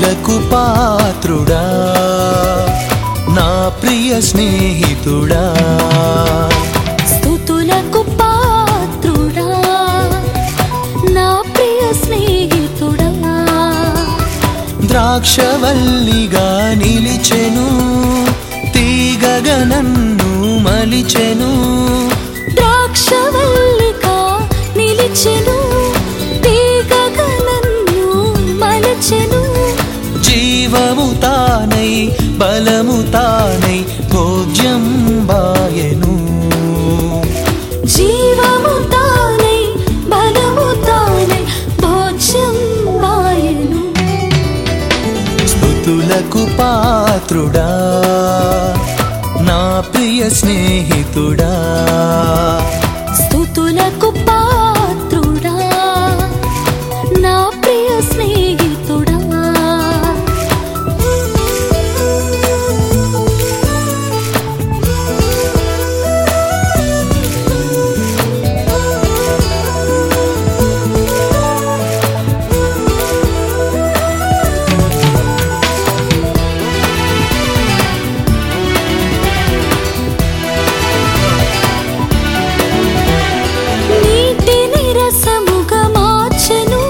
స్థుతులకు పాత్రుడా నా ప్రియ స్నేహితుడా స్తుతులకు పాత్రుడా నా ప్రియ స్నేహితుడా ద్రాక్షవల్లిగా నిలిచెను తీగగా నన్ను మలిచెను ద్రాక్షవల్లిగా నిలిచెను తీగగా నన్ను మలచెను జీవము తానై బలము తానై భోజ్యం బాయను జీవము తానై బలము తానై భోజ్యం వాయను స్థుతులకు పాత్రుడా నా ప్రియ స్నేహితుడా స్తుతులకు పాత్రుడా నా ప్రియ స్నేహితుడా నీటిని రసముగా మార్చెను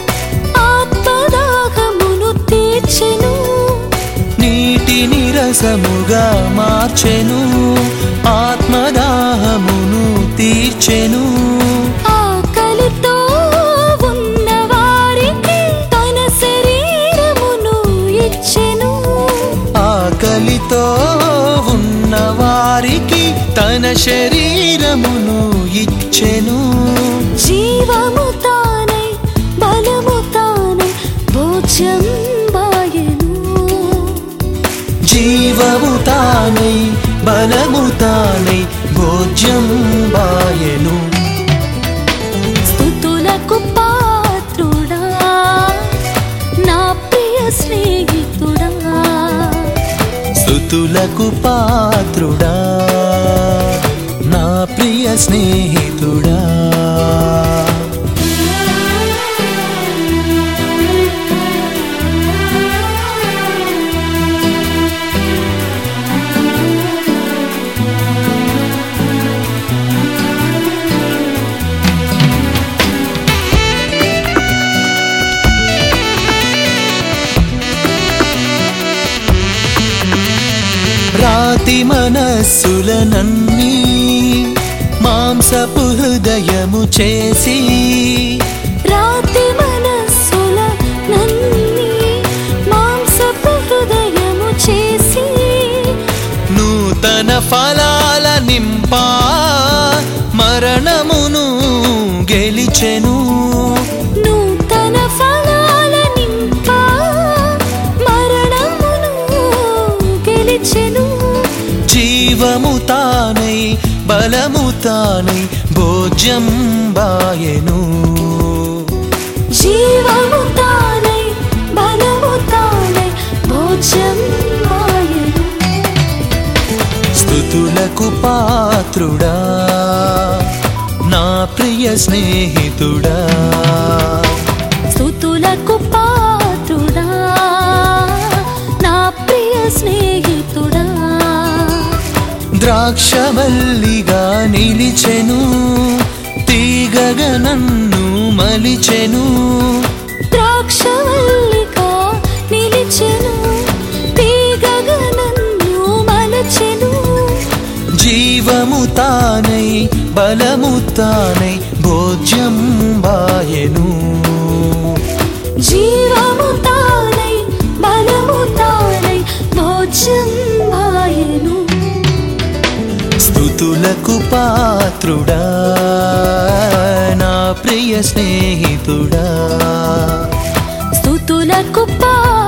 ఆత్మదాహమును తీర్చెను నీటిని రసముగా మార్చెను ఆత్మదాహమును తీర్చెను ఆకలితో ఉన్న వారికి తన శరీరమును ఇచ్చెను ఆకలితో ఉన్న వారికి తన శరీరమును ఇచ్చెను జీవము తానై బలము తానై భోజ్యం వాయను జీవము తానై బలము తానై భోజ్యం బాయను స్తుతులకు పాత్రుడా నా ప్రియ స్నేహితుడా స్థుతులకు పాత్రుడా నా ప్రియ స్నేహితుడా రాతి మనస్సులనన్నీ మాంసపు హృదయము చేసి రాతి మనస్సుల నన్ని మాంసపు హృదయము చేసి నూతన ఫలాల నింపా మరణమును గెలిచెను నూతన ఫలాల నింప మరణమును గెలిచెను జీవము తానై బలము తానై భోజ్యం బాయెను జీవము తానై బలము తానై భోజ్యం వాయను స్థుతులకు పాత్రుడా నా ప్రియ స్నేహితుడా స్తుతులకు పాత్రుడా నా ప్రియ స్నేహితుడా ద్రాక్షవల్లిగా నిలిచెను తీగగా నన్ను మలిచెను ద్రాక్షవల్లిగా నిలిచెను తీగగా నన్ను మలచెను జీవము తానై బలము తానై భోజ్యం బాయెను జీవము తానై బలము తానై భోజ్యం వాయను స్థుతులకు పాత్రుడా నా ప్రియ స్నేహితుడా స్తుతులకు పా